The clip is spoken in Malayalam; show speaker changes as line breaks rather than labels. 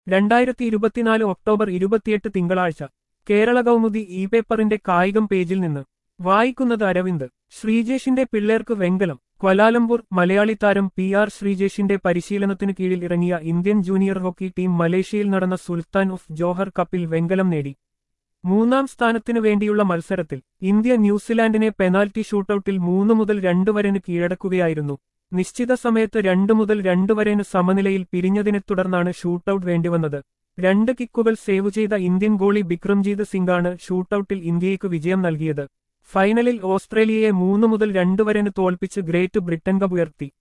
രണ്ടായിരത്തി ഇരുപത്തിനാല് ഒക്ടോബർ ഇരുപത്തിയെട്ട് തിങ്കളാഴ്ച കേരള കൗമുദി ഇ പേപ്പറിന്റെ കായികം പേജിൽ നിന്ന് വായിക്കുന്നത് അരവിന്ദ് ശ്രീജേഷിന്റെ പിള്ളേർക്ക് വെങ്കലം ക്വലാലംപൂർ മലയാളി താരം പി ആർ ശ്രീജേഷിന്റെ പരിശീലനത്തിനു കീഴിൽ ഇറങ്ങിയ ഇന്ത്യൻ ജൂനിയർ ഹോക്കി ടീം മലേഷ്യയിൽ നടന്ന സുൽത്താൻ ഓഫ് ജോഹർ കപ്പിൽ വെങ്കലം നേടി മൂന്നാം സ്ഥാനത്തിനു വേണ്ടിയുള്ള മത്സരത്തിൽ ഇന്ത്യ ന്യൂസിലാൻഡിനെ പെനാൽറ്റി ഷൂട്ടൌട്ടിൽ മൂന്ന് മുതൽ രണ്ട് വരെന് കീഴടക്കുകയായിരുന്നു നിശ്ചിത സമയത്ത് രണ്ട് മുതൽ രണ്ട് വരെന് സമനിലയിൽ പിരിഞ്ഞതിനെ തുടർന്നാണ് ഷൂട്ടൌട്ട് വേണ്ടിവന്നത് രണ്ട് കിക്കുകൾ സേവ് ചെയ്ത ഇന്ത്യൻ ഗോളി ബിക്രംജീത് സിംഗാണ് ഷൂട്ടൌട്ടിൽ ഇന്ത്യയ്ക്ക് വിജയം നൽകിയത് ഫൈനലിൽ ഓസ്ട്രേലിയയെ മൂന്ന് മുതൽ രണ്ട് വരെന് തോൽപ്പിച്ച് ഗ്രേറ്റ് ബ്രിട്ടൻ കപ്പ് ഉയർത്തി